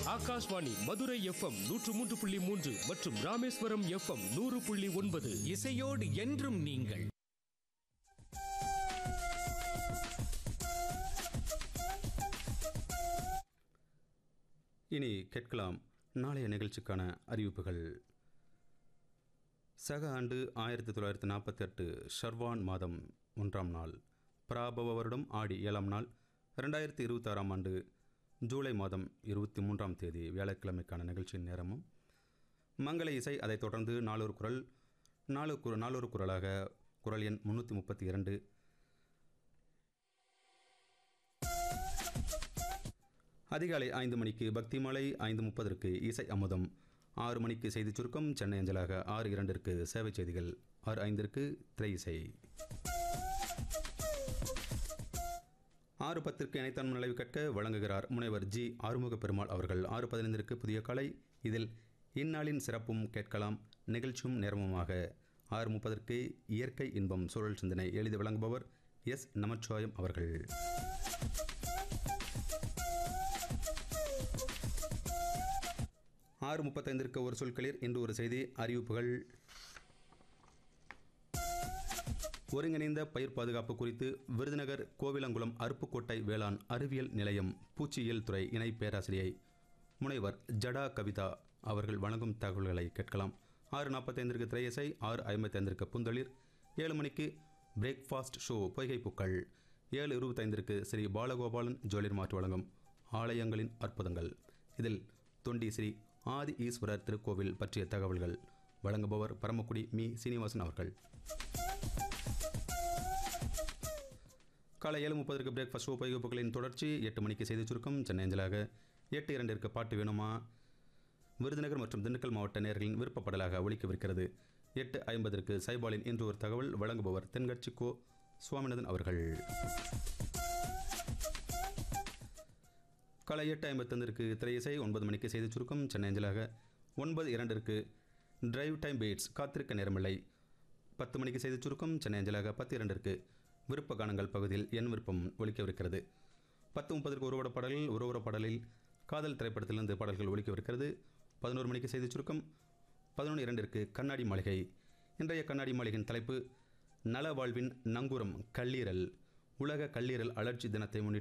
Akashvani Madurai FM நூற்று மூன்று புள்ளி மூன்று மற்றும் ராமேஸ்வரம் எஃப்எம் நூறு புள்ளி ஒன்பது இசையோடு என்றும் நீங்கள் இனி கேட்கலாம் நாளைய நிகழ்ச்சிக்கான அறிவிப்புகள் சக ஆண்டு ஆயிரத்தி தொள்ளாயிரத்தி நாற்பத்தெட்டு ஷர்வான் மாதம் ஒன்றாம் நாள் பிராபவ வருடம் ஆடி ஏழாம் நாள் ரெண்டாயிரத்தி இருபத்தாறாம் ஆண்டு ஜூலை மாதம் இருபத்தி மூன்றாம் தேதி வியாழக்கிழமைக்கான நிகழ்ச்சியின் நேரமும் மங்கள இசை அதைத் தொடர்ந்து நாளொரு குரல் நாலு குர நாளொரு குரலாக குரல் எண் முந்நூற்றி முப்பத்தி இரண்டு அதிகாலை ஐந்து மணிக்கு பக்தி மாலை ஐந்து முப்பதற்கு இசை அமுதம் ஆறு மணிக்கு செய்தி சுருக்கம் சென்னை அஞ்சலாக ஆறு இரண்டிற்கு சேவை செய்திகள் ஆறு ஐந்திற்கு திரை இசை ஆறு பத்திற்கு இணைத்தான் நிலவு கற்க வழங்குகிறார் முனைவர் ஜி ஆறுமுக பெருமாள் அவர்கள் ஆறு பதினைந்திற்கு புதிய கலை இதில் இந்நாளின் சிறப்பும் கேட்கலாம் நிகழ்ச்சியும் நேரமுமாக ஆறு முப்பதற்கு இயற்கை இன்பம் சூழல் சிந்தனை எழுதி வழங்குபவர் எஸ் நமச்சிவாயம் அவர்கள் ஆறு முப்பத்தைந்திற்கு ஒரு சொற்களிர் இன்று ஒரு செய்தி அறிவிப்புகள் ஒருங்கிணைந்த பயிர் பாதுகாப்பு குறித்து விருதுநகர் கோவிலங்குளம் அருப்புக்கோட்டை வேளாண் அறிவியல் நிலையம் பூச்சியியல் துறை இணை பேராசிரியை முனைவர் ஜடா கவிதா அவர்கள் வழங்கும் தகவல்களை கேட்கலாம் ஆறு நாற்பத்தைந்திற்கு திரையசை ஆறு ஐம்பத்தைந்திற்கு புந்தளிர் ஏழு மணிக்கு பிரேக்ஃபாஸ்ட் ஷோ பொய்கை பூக்கள் ஏழு இருபத்தைந்திற்கு ஸ்ரீ பாலகோபாலன் ஜோலிர் மாற்று வழங்கும் ஆலயங்களின் அற்புதங்கள் இதில் தொண்டி ஸ்ரீ ஆதி ஈஸ்வரர் திருக்கோவில் பற்றிய தகவல்கள் வழங்குபவர் பரமக்குடி மீ சீனிவாசன் அவர்கள் காலை ஏழு முப்பதற்கு பிரேக்ஃபாஸ்ட் உபயோகிப்புகளின் தொடர்ச்சி எட்டு மணிக்கு செய்தி சுருக்கம் சென்னை அஞ்சலாக எட்டு இரண்டிற்கு பாட்டு வேணுமா விருதுநகர் மற்றும் திண்டுக்கல் மாவட்ட நேர்களின் விருப்பப்படலாக ஒழிக்கவிருக்கிறது எட்டு ஐம்பதற்கு சைபாலின் இன்று ஒரு தகவல் வழங்குபவர் தென்கட்சி கோ சுவாமிநாதன் அவர்கள் காலை எட்டு ஐம்பத்தொந்திற்கு திரையிசை ஒன்பது மணிக்கு செய்தி சுருக்கம் சென்னை அஞ்சலாக ஒன்பது இரண்டிற்கு டிரைவ் டைம் பீட்ஸ் காத்திருக்க நேரமில்லை பத்து மணிக்கு செய்தி சுருக்கம் சென்னை அஞ்சலாக பத்து இரண்டிற்கு விருப்ப கானங்கள் பகுதியில் என் விருப்பம் ஒலிக்கவிருக்கிறது பத்து முப்பதற்கு ஒருவட பாடலில் ஒருவர பாடலில் காதல் திரைப்படத்திலிருந்து பாடல்கள் ஒலிக்கவிருக்கிறது பதினோரு மணிக்கு செய்தி சுருக்கம் பதினொன்று இரண்டிற்கு கண்ணாடி மாளிகை இன்றைய கண்ணாடி மாளிகையின் தலைப்பு நல வாழ்வின் நங்கூரம் கல்லீரல் உலக கல்லீரல் அலர்ச்சி தினத்தை முன்னிட்டு